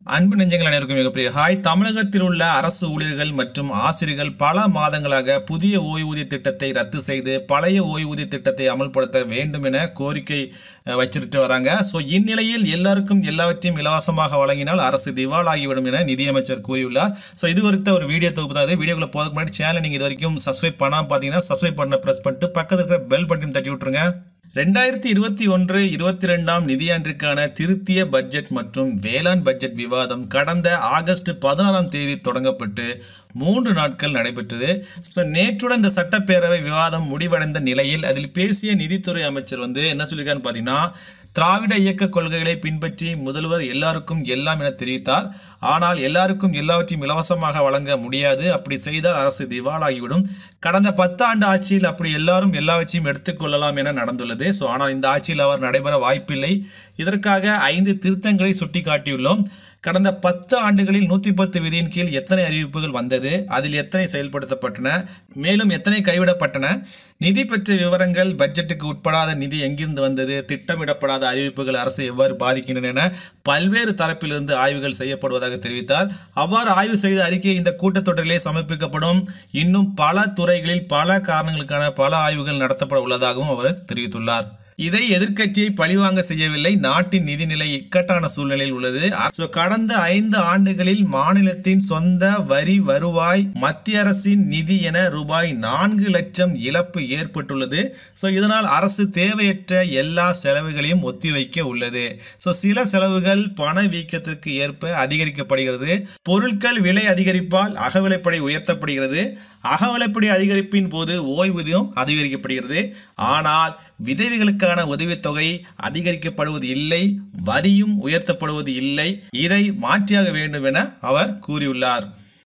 அன்பு நெஞ்சங்கள் அனைவருக்கும் மிகப்பெரிய ஹாய் தமிழகத்தில் உள்ள அரசு ஊழியர்கள் மற்றும் ஆசிரியர்கள் பல மாதங்களாக புதிய ஓய்வூதிய திட்டத்தை ரத்து செய்து பழைய ஓய்வூதிய திட்டத்தை அமல்படுத்த வேண்டும் என கோரிக்கை அஹ், வச்சிட்டு வராங்க ஸோ இந்நிலையில் எல்லாருக்கும் எல்லாவற்றையும் இலவசமாக வழங்கினால் அரசு திவாலாகிவிடும் என நிதியமைச்சர் கூறியுள்ளார் ஸோ இது குறித்த ஒரு வீடியோ தொகுப்பு தான் இது வீடியோக்குள்ள போகிறதுக்கு முன்னாடி சேனல் நீங்கள் இது வரைக்கும் சப்ஸ்கிரைப் பண்ணாமல் பார்த்தீங்கன்னா சப்ஸ்கிரைப் பண்ண ப்ரெஸ் பண்ணிட்டு பக்கத்தில் இருக்கிற பெல் பட்டன் தட்டி விட்டுருங்க ரெண்டாயிரத்தி இருபத்தி ஒன்று இருபத்தி ரெண்டாம் நிதியாண்டிற்கான திருத்திய பட்ஜெட் மற்றும் வேளாண் பட்ஜெட் விவாதம் கடந்த ஆகஸ்ட் பதினாறாம் தேதி தொடங்கப்பட்டு மூன்று நாட்கள் நடைபெற்றது ஸோ நேற்றுடன் இந்த சட்டப்பேரவை விவாதம் முடிவடைந்த நிலையில் அதில் பேசிய நிதித்துறை அமைச்சர் வந்து என்ன சொல்லியிருக்காருன்னு பார்த்தீங்கன்னா திராவிட இயக்க கொள்கைகளை பின்பற்றி முதல்வர் எல்லாருக்கும் எல்லாம் என தெரிவித்தார் ஆனால் எல்லாருக்கும் எல்லாவற்றையும் இலவசமாக வழங்க முடியாது அப்படி செய்தால் அரசு திவாலாகிவிடும் கடந்த பத்தாண்டு ஆட்சியில் அப்படி எல்லாரும் எல்லாவற்றையும் எடுத்துக்கொள்ளலாம் என நடந்துள்ளது ஸோ ஆனால் இந்த ஆட்சியில் அவர் நடைபெற வாய்ப்பில்லை இதற்காக ஐந்து திருத்தங்களை சுட்டிக்காட்டியுள்ளோம் கடந்த பத்து ஆண்டுகளில் நூற்றி பத்து விதியின் கீழ் எத்தனை அறிவிப்புகள் வந்தது அதில் எத்தனை செயல்படுத்தப்பட்டன மேலும் எத்தனை கைவிடப்பட்டன நிதி பற்றிய விவரங்கள் பட்ஜெட்டுக்கு உட்படாத நிதி எங்கிருந்து வந்தது திட்டமிடப்படாத அறிவிப்புகள் அரசு எவ்வாறு பாதிக்கின்றன என பல்வேறு தரப்பிலிருந்து ஆய்வுகள் செய்யப்படுவதாக தெரிவித்தார் அவ்வாறு ஆய்வு செய்த அறிக்கை இந்த கூட்டத்தொடரிலே சமர்ப்பிக்கப்படும் இன்னும் பல துறைகளில் பல காரணங்களுக்கான பல ஆய்வுகள் நடத்தப்பட உள்ளதாகவும் அவர் தெரிவித்துள்ளார் இதை எதிர்க்கட்சியை பழிவாங்க செய்யவில்லை நாட்டின் நிதிநிலை இக்கட்டான சூழ்நிலையில் உள்ளது So, கடந்த ஐந்து ஆண்டுகளில் மாநிலத்தின் சொந்த வரி வருவாய் மத்திய அரசின் நிதி என ரூபாய் நான்கு லட்சம் இழப்பு ஏற்பட்டுள்ளது ஸோ இதனால் அரசு தேவையற்ற எல்லா செலவுகளையும் ஒத்திவைக்க உள்ளது ஸோ சில செலவுகள் பண வீக்கத்திற்கு ஏற்ப அதிகரிக்கப்படுகிறது பொருட்கள் விலை அதிகரிப்பால் அகவிலைப்படை உயர்த்தப்படுகிறது அகவிலைப்படை அதிகரிப்பின் போது ஓய்வூதியம் அதிகரிக்கப்படுகிறது ஆனால் விதவைகளுக்கான உதவித்தொகை அதிகரிக்கப்படுவது இல்லை வரியும் உயர்த்தப்படுவது இல்லை இதை மாற்றியாக வேண்டும் என அவர் கூறியுள்ளார்